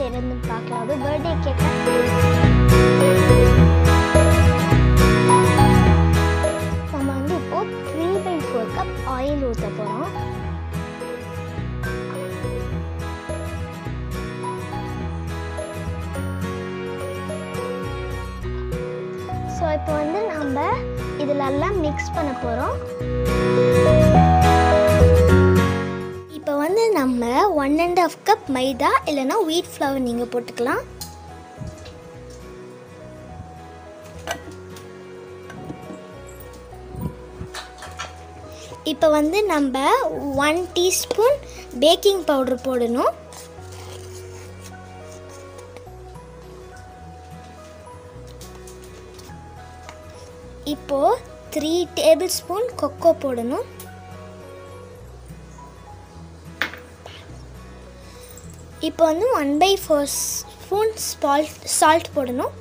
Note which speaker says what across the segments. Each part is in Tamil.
Speaker 1: செய்கிறதுன்னு பார்க்கலாம் அது பர்த்டே கேக் நம்ம வந்து இப்போ three by four cup oil ஊற்ற போகிறோம் ஸோ இப்போ வந்து நம்ம இதில் எல்லாம் மிக்ஸ் பண்ண போகிறோம் இப்போ வந்து நம்ம one and half cup maida இல்லைன்னா வீட் ஃப்ளவர் நீங்கள் போட்டுக்கலாம் இப்போ வந்து நம்ம ஒன் டீஸ்பூன் பேக்கிங் பவுடர் போடணும் இப்போ த்ரீ டேபிள் ஸ்பூன் கொக்கோ போடணும் இப்போ வந்து one by four spoon salt salt போடணும்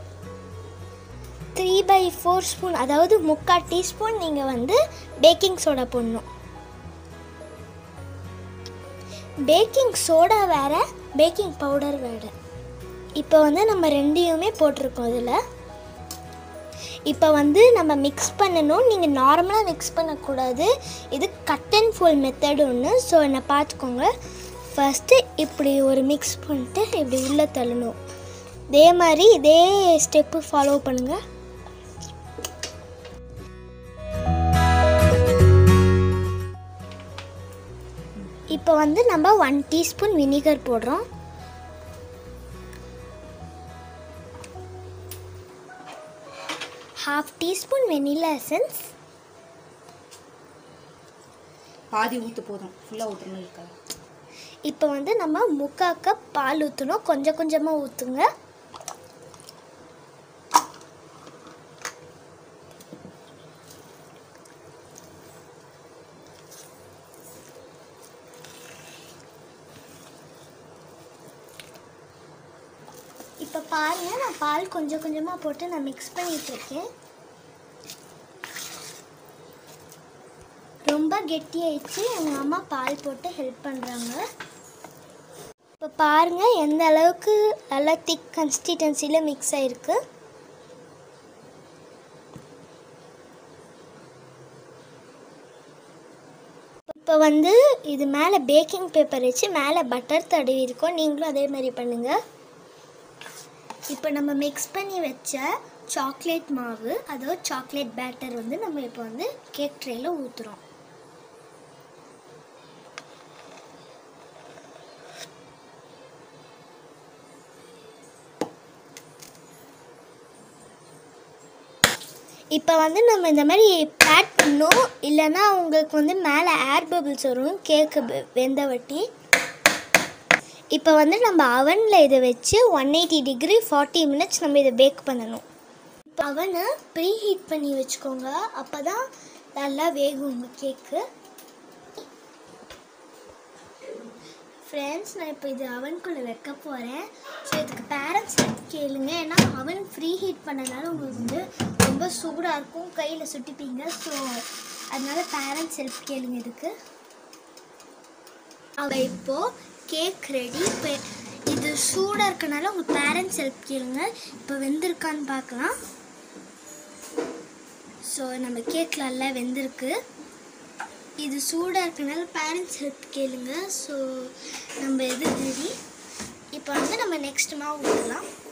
Speaker 1: த்ரீ பை ஃபோர் ஸ்பூன் அதாவது முக்கால் டீஸ்பூன் நீங்கள் வந்து பேக்கிங் சோடா போடணும் பேக்கிங் சோடா வேறு பேக்கிங் பவுடர் வேறு இப்போ வந்து நம்ம ரெண்டையுமே போட்டிருக்கோம் இதில் இப்போ வந்து நம்ம மிக்ஸ் பண்ணணும் நீங்கள் நார்மலாக மிக்ஸ் பண்ணக்கூடாது இது கட் அண்ட் ஃபுல் மெத்தட் ஒன்று ஸோ என்னை பார்த்துக்கோங்க ஃபஸ்ட்டு இப்படி ஒரு மிக்ஸ் பண்ணிட்டு இப்படி உள்ளே தள்ளணும் இதே மாதிரி இதே ஸ்டெப்பு ஃபாலோ பண்ணுங்கள் இப்போ வந்து நம்ம ஒன் டீஸ்பூன் வினிகர் போடுறோம் ஹாஃப் டீஸ்பூன் வெனிலா எசன்ஸ்
Speaker 2: பாதி ஊற்று போதும் ஃபுல்லாக ஊற்றணும் இருக்காது
Speaker 1: இப்போ வந்து நம்ம முக்கால் கப் பால் ஊற்றணும் கொஞ்சம் கொஞ்சமாக ஊற்றுங்க இப்போ பாருங்கள் நான் பால் கொஞ்சம் கொஞ்சமாக போட்டு நான் மிக்ஸ் பண்ணிட்டு இருக்கேன் ரொம்ப கெட்டியாயிடுச்சு எங்கள் அம்மா பால் போட்டு ஹெல்ப் பண்ணுறாங்க இப்போ பாருங்கள் எந்த அளவுக்கு நல்லா திக் கன்சிஸ்டன்சியில் மிக்ஸ் ஆகிருக்கு இப்போ வந்து இது மேலே பேக்கிங் பேப்பர் வச்சு மேலே பட்டர் தடவி இருக்கோம் நீங்களும் அதே மாதிரி பண்ணுங்கள் இப்போ நம்ம மிக்ஸ் பண்ணி வச்ச சாக்லேட் மாவு அதாவது சாக்லேட் பேட்டர் வந்து நம்ம இப்போ வந்து கேக் ட்ரேயில் ஊற்றுறோம் இப்போ வந்து நம்ம இந்த மாதிரி பேட் பண்ணணும் இல்லைன்னா உங்களுக்கு வந்து மேலே ஏர் பபிள்ஸ் வரும் கேக்கு வெந்த வட்டி இப்போ வந்து நம்ம அவனில் இதை வச்சு one eighty degree forty minutes நம்ம இதை பேக் பண்ணணும் இப்போ அவனை ப்ரீ ஹீட் பண்ணி வச்சுக்கோங்க அப்போ தான் நல்லா வேகும் உங்கள் கேக்கு ஃப்ரெண்ட்ஸ் நான் இப்போ இது அவனுக்குள்ளே வைக்க போகிறேன் ஸோ இதுக்கு பேரண்ட்ஸ் கேளுங்க ஏன்னா அவன் ஃப்ரீ ஹீட் பண்ணனால உங்களுக்கு வந்து ரொம்ப சூடாக இருக்கும் கையில் சுட்டிப்பீங்க ஸோ அதனால பேரண்ட்ஸ் ஹெல்ப் கேளுங்க இதுக்கு அவ இப்போது கேக் ரெடி இப்போ இது சூடாக இருக்கனால உங்கள் பேரண்ட்ஸ் ஹெல்ப் கேளுங்க இப்போ வெந்திருக்கான்னு பார்க்கலாம் ஸோ நம்ம கேக் நல்லா வெந்திருக்கு இது சூடாக இருக்கனால பேரண்ட்ஸ் ஹெல்ப் கேளுங்க ஸோ நம்ம எது ரெடி இப்போ வந்து நம்ம நெக்ஸ்ட் மாவு ஊற்றலாம்